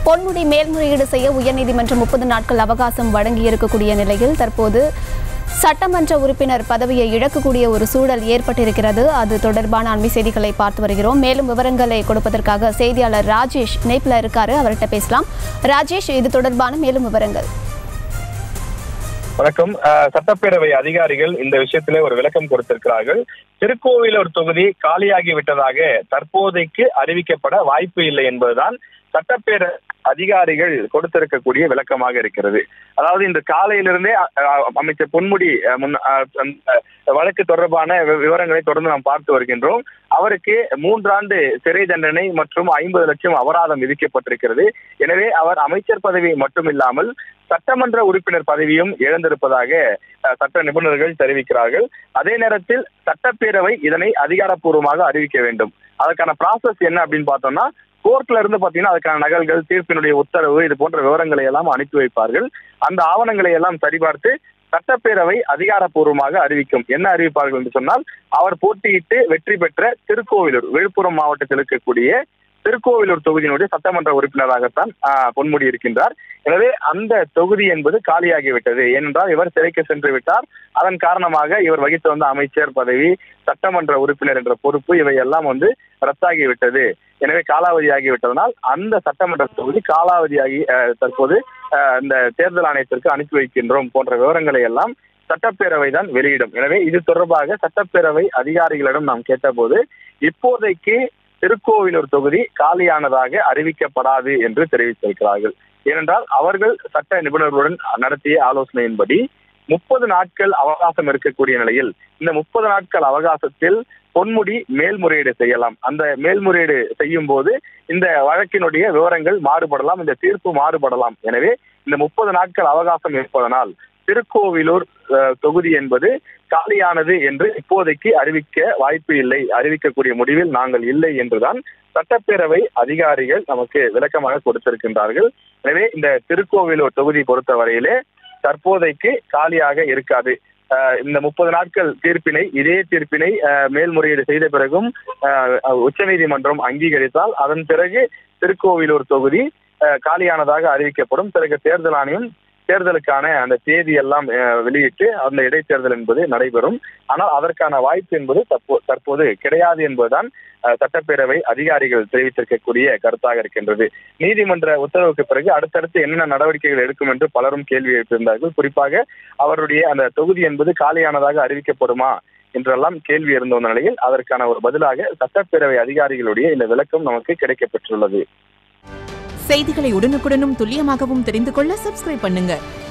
பொன்முடி மேல்முறையீடு செய்ய உயர்நீதிமன்றம் முப்பது நாட்கள் அவகாசம் வழங்கியிருக்கக்கூடிய நிலையில் தற்போது சட்டமன்ற உறுப்பினர் பதவியை இழக்கக்கூடிய ஒரு சூழல் ஏற்பட்டிருக்கிறது அது தொடர்பான அண்மை செய்திகளை பார்த்து வருகிறோம் மேலும் விவரங்களை கொடுப்பதற்காக செய்தியாளர் ராஜேஷ் இணைப்பில் இருக்காரு அவர்கிட்ட பேசலாம் ராஜேஷ் இது தொடர்பான மேலும் விவரங்கள் வணக்கம் அஹ், சட்டப்பேரவை அதிகாரிகள் இந்த விஷயத்திலே ஒரு விளக்கம் கொடுத்திருக்கிறார்கள் திருக்கோவிலூர் தொகுதி காலியாகி விட்டதாக தற்போதைக்கு அறிவிக்கப்பட வாய்ப்பு இல்லை என்பதுதான் சட்டப்பேரவை அதிகாரிகள் கொடுத்திருக்கக்கூடிய விளக்கமாக இருக்கிறது அதாவது இன்று காலையிலிருந்தே அ- அ- அமைச்சர் பொன்முடி அ, முன்ன- அ, அந்த வழக்கு தொடர்பான வி- விவரங்களை தொடர்ந்து நாம் பார்த்து வருகின்றோம் அவருக்கு மூன்றாண்டு சிறை தண்டனை மற்றும் ஐம்பது லட்சம் அபராதம் விதிக்கப்பட்டிருக்கிறது எனவே அவர் அமைச்சர் பதவி மட்டுமில்லாமல் சட்டமன்ற உறுப்பினர் பதவியும் இழந்திருப்பதாக அஹ், சட்ட நிபுணர்கள் தெரிவிக்கிறார்கள் அதே நேரத்தில் சட்டப்பேரவை இதனை அதிகாரப்பூர்வமாக அறிவிக்க வேண்டும் அதற்கான ப்ராசஸ் என்ன அப்படின்னு பார்த்தோம்னா கோர்ட்ல இருந்து பாத்தீங்கன்னா அதுக்கான நகல்கள் தீர்ப்பினுடைய உத்தரவு இது போன்ற விவரங்களை எல்லாம் அனுப்பி வைப்பார்கள் அந்த ஆவணங்களை எல்லாம் சரிபார்த்து சட்டப்பேரவை அதிகாரப்பூர்வமாக அறிவிக்கும் என்ன அறிவிப்பார்கள் என்று சொன்னால் அவர் போட்டியிட்டு வெற்றி பெற்ற திருக்கோவிலூர் விழுப்புரம் மாவட்டத்தில் இருக்கக்கூடிய திருக்கோவிலூர் தொகுதியினுடைய சட்டமன்ற உறுப்பினராகத்தான் ஆஹ், பொன்முடி இருக்கின்றார் எனவே அந்த தொகுதி என்பது காலியாகிவிட்டது ஏனென்றால் இவர் சிறைக்கு சென்று விட்டார் அதன் காரணமாக இவர் வகித்து வந்த அமைச்சர் பதவி சட்டமன்ற உறுப்பினர் என்ற பொறுப்பு இவை எல்லாம் வந்து ரத்தாகிவிட்டது எனவே காலாவதியாகி விட்டதனால் அந்த சட்டமன்ற தொகுதி காலாவதியாகி அஹ், தற்போது அஹ், இந்த தேர்தல் ஆணையத்திற்கு அனுப்பி வைக்கின்றோம் போன்ற விவரங்களை எல்லாம் சட்டப்பேரவை தான் வெளியிடும் எனவே இது தொடர்பாக சட்டப்பேரவை அதிகாரிகளிடம் நாம் கேட்டபோது இப்போதைக்கு திருக்கோவிலூர் தொகுதி காலியானதாக அறிவிக்கப்படாது என்று தெரிவித்திருக்கிறார்கள் ஏனென்றால் அவர்கள் சட்ட நிபுணர்களுடன் நடத்திய ஆலோசனையின்படி முப்பது நாட்கள் அவகாசம் இருக்கக்கூடிய நிலையில் இந்த முப்பது நாட்கள் அவகாசத்தில் பொன்முடி மேல்முறையீடு செய்யலாம் அந்த மேல்முறையீடு செய்யும் போது இந்த வழக்கினுடைய விவரங்கள் மாறுபடலாம் இந்த தீர்ப்பு மாறுபடலாம் எனவே இந்த முப்பது நாட்கள் அவகாசம் இருப்பதனால் திருக்கோவிலூர் அஹ், தொகுதி என்பது காலியானது என்று இப்போதைக்கு அறிவிக்க வாய்ப்பு இல்லை அறிவிக்கக்கூடிய முடிவில் நாங்கள் இல்லை என்றுதான் சட்டப்பேரவை அதிகாரிகள் நமக்கு விளக்கமாக கொடுத்திருக்கின்றார்கள் எனவே இந்த திருக்கோவிலூர் தொகுதி பொறுத்தவரையிலே தற்போதைக்கு காலியாக இருக்காது அஹ், இந்த முப்பது நாட்கள் தீர்ப்பினை இதே தீர்ப்பினை அஹ், மேல்முறையீடு செய்த பிறகும் அஹ், உச்சநீதிமன்றம் அங்கீகரித்தால் அதன் பிறகு திருக்கோவிலூர் தொகுதி அஹ், காலியானதாக அறிவிக்கப்படும் பிறகு தேர்தல் ஆணையம் தேர்தலுக்கான அந்த தேதி எல்லாம் அஹ், வெளியிட்டு அந்த இடைத்தேர்தல் என்பது நடைபெறும் ஆனால் அதற்கான வாய்ப்பு என்பது தற்போ- தற்போது கிடையாது என்பதுதான் அஹ், சட்டப்பேரவை அதிகாரிகள் தெரிவித்திருக்கக்கூடிய கருத்தாக இருக்கின்றது நீதிமன்ற உத்தரவுக்கு பிறகு அடுத்தடுத்து என்னென்ன நடவடிக்கைகள் எடுக்கும் என்று பலரும் கேள்வி எழுப்பியிருந்தார்கள் குறிப்பாக அவருடைய அந்த தொகுதி என்பது காலியானதாக அறிவிக்கப்படுமா என்றெல்லாம் கேள்வி இருந்த ஒரு நிலையில் அதற்கான ஒரு பதிலாக சட்டப்பேரவை அதிகாரிகளுடைய இந்த விளக்கம் நமக்கு கிடைக்கப்பெற்றுள்ளது செய்திகளை உடனுக்குடனும் துல்லியமாகவும் தெரிந்து கொள்ள சப்ஸ்கிரைப் பண்ணுங்க